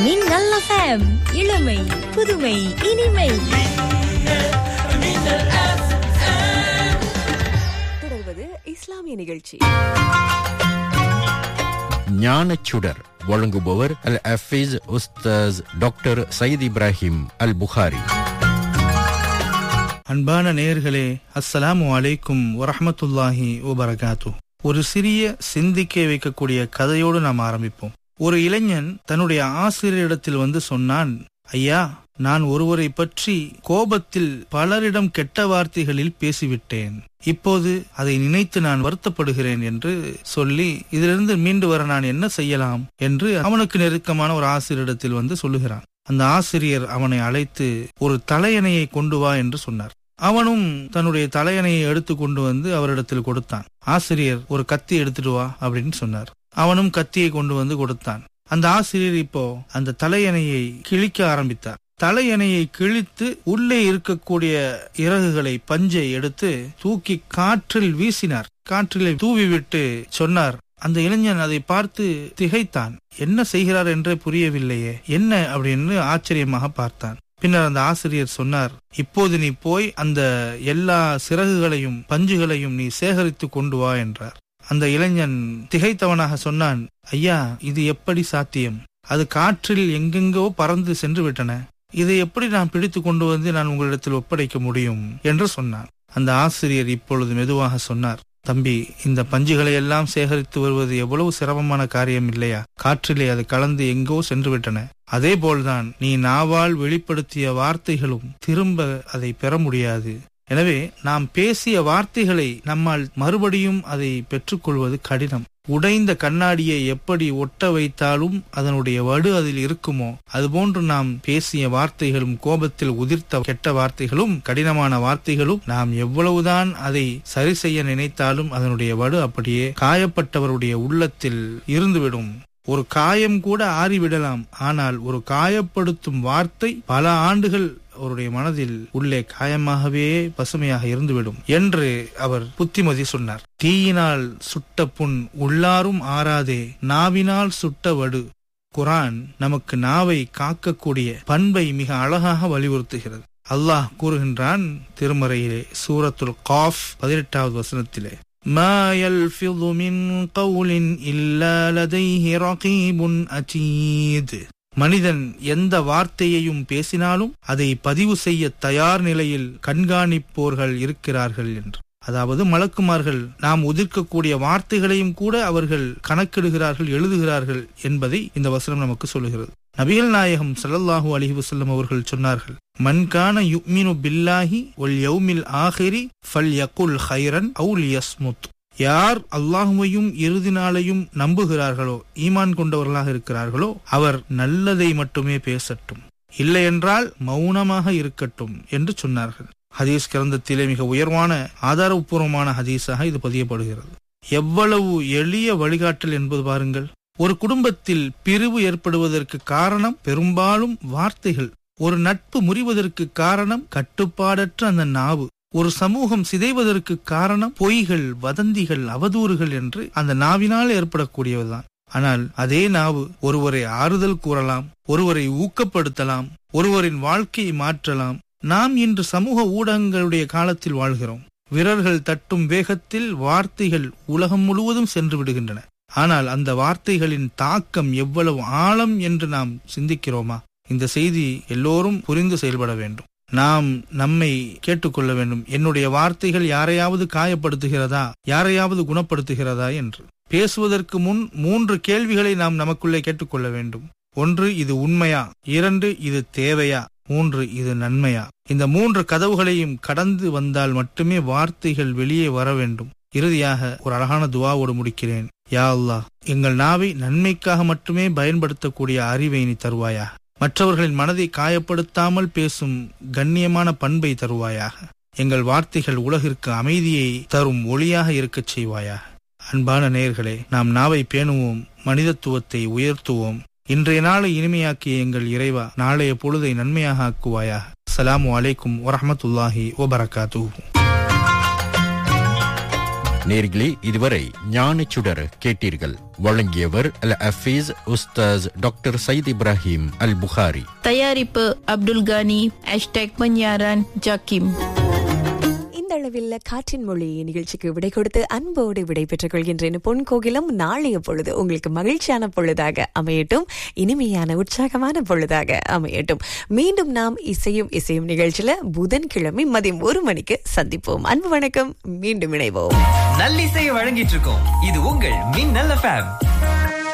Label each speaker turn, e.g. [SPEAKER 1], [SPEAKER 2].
[SPEAKER 1] மின்னல் எஃப்எம் இளமை புதுமை இனிமை
[SPEAKER 2] தொடர்வது இஸ்லாமிய நிகழ்ச்சி
[SPEAKER 3] ஞானச்சுடர் வழங்குபவர் அல் அஃபீஸ் உஸ்தாஸ் டாக்டர் சயீத் இப்ராஹிம் அல் புகாரி
[SPEAKER 4] அன்பான நேயர்களே அஸ்ஸலாமு அலைக்கும் வரஹ்மத்துல்லாஹி வபரகாத்து ஒரு சிறிய சிந்திக்க வைக்கக்கூடிய கதையோடு நாம் ஆரம்பிப்போம் ஒரு இளைஞன் தன்னுடைய ஆசிரியரிடத்தில் வந்து சொன்னான் ஐயா நான் ஒருவரை பற்றி கோபத்தில் பலரிடம் கெட்ட வார்த்தைகளில் பேசிவிட்டேன் இப்போது அதை நினைத்து நான் வருத்தப்படுகிறேன் என்று சொல்லி இதிலிருந்து மீண்டு வர நான் என்ன செய்யலாம் என்று அவனுக்கு நெருக்கமான ஒரு ஆசிரியரிடத்தில் வந்து சொல்லுகிறான் அந்த ஆசிரியர் அவனை அழைத்து ஒரு தலையணையை கொண்டு வா என்று சொன்னார் அவனும் தன்னுடைய தலையணையை எடுத்து கொண்டு வந்து அவரிடத்தில் கொடுத்தான் ஆசிரியர் ஒரு கத்தி எடுத்துட்டு வா அப்படின்னு சொன்னார் அவனும் கத்தியை கொண்டு வந்து கொடுத்தான் அந்த ஆசிரியர் இப்போ அந்த தலையணையை கிழிக்க ஆரம்பித்தார் தலையணையை கிழித்து உள்ளே இருக்கக்கூடிய இறகுகளை பஞ்சை எடுத்து தூக்கி காற்றில் வீசினார் காற்றிலே தூவிவிட்டு சொன்னார் அந்த இளைஞன் அதை பார்த்து திகைத்தான் என்ன செய்கிறார் என்றே புரியவில்லையே என்ன அப்படின்னு ஆச்சரியமாக பார்த்தான் பின்னர் அந்த ஆசிரியர் சொன்னார் இப்போது நீ போய் அந்த எல்லா சிறகுகளையும் பஞ்சுகளையும் நீ சேகரித்து கொண்டு வா என்றார் அந்த இளைஞன் திகைத்தவனாக சொன்னான் ஐயா இது எப்படி சாத்தியம் அது காற்றில் எங்கெங்கோ பறந்து சென்று விட்டன இதை எப்படி நான் பிடித்து கொண்டு வந்து நான் உங்களிடத்தில் ஒப்படைக்க முடியும் என்று சொன்னான் அந்த ஆசிரியர் இப்பொழுது மெதுவாக சொன்னார் தம்பி இந்த பஞ்சுகளை எல்லாம் சேகரித்து வருவது எவ்வளவு சிரமமான காரியம் இல்லையா காற்றிலே அது கலந்து எங்கோ சென்று விட்டன அதே போல்தான் நீ நாவால் வெளிப்படுத்திய வார்த்தைகளும் திரும்ப அதை பெற முடியாது எனவே நாம் பேசிய வார்த்தைகளை நம்மால் மறுபடியும் அதை பெற்றுக்கொள்வது கடினம் உடைந்த கண்ணாடியை எப்படி ஒட்ட வைத்தாலும் அதனுடைய வடு அதில் இருக்குமோ அதுபோன்று நாம் பேசிய வார்த்தைகளும் கோபத்தில் உதிர்த்த கெட்ட வார்த்தைகளும் கடினமான வார்த்தைகளும் நாம் எவ்வளவுதான் அதை சரி செய்ய நினைத்தாலும் அதனுடைய வடு அப்படியே காயப்பட்டவருடைய உள்ளத்தில் இருந்துவிடும் ஒரு காயம் கூட ஆறிவிடலாம் ஆனால் ஒரு காயப்படுத்தும் வார்த்தை பல ஆண்டுகள் அவருடைய மனதில் உள்ளே காயமாகவே பசுமையாக இருந்துவிடும் என்று அவர் புத்திமதி சொன்னார் தீயினால் சுட்ட புண் உள்ளாரும் ஆறாதே நாவினால் சுட்ட வடு குரான் நமக்கு நாவை காக்கக்கூடிய பண்பை மிக அழகாக வலியுறுத்துகிறது அல்லாஹ் கூறுகின்றான் திருமறையிலே சூரத்துல் காஃப் பதினெட்டாவது வசனத்திலே ما يلفظ من قول إلا لديه رقيب أتيد மனிதன் எந்த வார்த்தையையும் பேசினாலும் அதை பதிவு செய்ய தயார் நிலையில் கண்காணிப்போர்கள் இருக்கிறார்கள் என்று அதாவது மலக்குமார்கள் நாம் உதிர்க்கக்கூடிய வார்த்தைகளையும் கூட அவர்கள் கணக்கிடுகிறார்கள் எழுதுகிறார்கள் என்பதை இந்த வசனம் நமக்கு சொல்லுகிறது நபிகள் நாயகம் சல்லல்லாஹு அலிஹி வசல்லம் அவர்கள் சொன்னார்கள் மன்கான யுக்மினு பில்லாஹி ஒல் யௌமில் ஆஹிரி ஃபல் யகுல் ஹைரன் அவுல் யஸ்முத் யார் அல்லாஹுவையும் இறுதி நாளையும் நம்புகிறார்களோ ஈமான் கொண்டவர்களாக இருக்கிறார்களோ அவர் நல்லதை மட்டுமே பேசட்டும் இல்லையென்றால் மௌனமாக இருக்கட்டும் என்று சொன்னார்கள் ஹதீஸ் கிரந்தத்திலே மிக உயர்வான ஆதாரபூர்வமான ஹதீஸாக இது பதியப்படுகிறது எவ்வளவு எளிய வழிகாட்டல் என்பது பாருங்கள் ஒரு குடும்பத்தில் பிரிவு ஏற்படுவதற்கு காரணம் பெரும்பாலும் வார்த்தைகள் ஒரு நட்பு முறிவதற்கு காரணம் கட்டுப்பாடற்ற அந்த நாவு ஒரு சமூகம் சிதைவதற்கு காரணம் பொய்கள் வதந்திகள் அவதூறுகள் என்று அந்த நாவினால் ஏற்படக்கூடியதுதான் ஆனால் அதே நாவு ஒருவரை ஆறுதல் கூறலாம் ஒருவரை ஊக்கப்படுத்தலாம் ஒருவரின் வாழ்க்கையை மாற்றலாம் நாம் இன்று சமூக ஊடகங்களுடைய காலத்தில் வாழ்கிறோம் விரல்கள் தட்டும் வேகத்தில் வார்த்தைகள் உலகம் முழுவதும் சென்று விடுகின்றன ஆனால் அந்த வார்த்தைகளின் தாக்கம் எவ்வளவு ஆழம் என்று நாம் சிந்திக்கிறோமா இந்த செய்தி எல்லோரும் புரிந்து செயல்பட வேண்டும் நாம் நம்மை கேட்டுக்கொள்ள வேண்டும் என்னுடைய வார்த்தைகள் யாரையாவது காயப்படுத்துகிறதா யாரையாவது குணப்படுத்துகிறதா என்று பேசுவதற்கு முன் மூன்று கேள்விகளை நாம் நமக்குள்ளே கேட்டுக்கொள்ள வேண்டும் ஒன்று இது உண்மையா இரண்டு இது தேவையா மூன்று இது நன்மையா இந்த மூன்று கதவுகளையும் கடந்து வந்தால் மட்டுமே வார்த்தைகள் வெளியே வர வேண்டும் இறுதியாக ஒரு அழகான துவாவோடு முடிக்கிறேன் யா அல்லாஹ் எங்கள் நாவை நன்மைக்காக மட்டுமே பயன்படுத்தக்கூடிய அறிவை நீ தருவாயா மற்றவர்களின் மனதை காயப்படுத்தாமல் பேசும் கண்ணியமான பண்பை தருவாயாக எங்கள் வார்த்தைகள் உலகிற்கு அமைதியை தரும் ஒளியாக இருக்கச் செய்வாயாக அன்பான நேயர்களே நாம் நாவை பேணுவோம் மனிதத்துவத்தை உயர்த்துவோம் இன்றைய நாளை இனிமையாக்கிய எங்கள் இறைவா நாளைய பொழுதை நன்மையாக ஆக்குவாயாக அஸ்ஸலாமு அலைக்கும் வரஹமத்துல்லாஹி வபரகாத்துஹு
[SPEAKER 3] நேர்களே இதுவரை ஞானச்சுடர் கேட்டீர்கள் வழங்கியவர் அல் அஃபீஸ் உஸ்தாஸ் டாக்டர் சயீத் இப்ராஹிம் அல் புகாரி
[SPEAKER 5] தயாரிப்பு அப்துல் கானி ஹேஷ்டேக் பன்யாரான் ஜாக்கிம்
[SPEAKER 2] இந்த அளவில் காற்றின் மொழி நிகழ்ச்சிக்கு விடை கொடுத்து அன்போடு விடை பெற்றுக் கொள்கின்றேன் பொன் கோகிலம் நாளைய பொழுது உங்களுக்கு மகிழ்ச்சியான பொழுதாக அமையட்டும் இனிமையான உற்சாகமான பொழுதாக அமையட்டும் மீண்டும் நாம் இசையும் இசையும் நிகழ்ச்சியில புதன்கிழமை மதியம் ஒரு மணிக்கு சந்திப்போம் அன்பு வணக்கம் மீண்டும் இணைவோம்
[SPEAKER 6] நல்லிசையை வழங்கிட்டு இருக்கோம் இது உங்கள் மின்னல் எஃப்எம்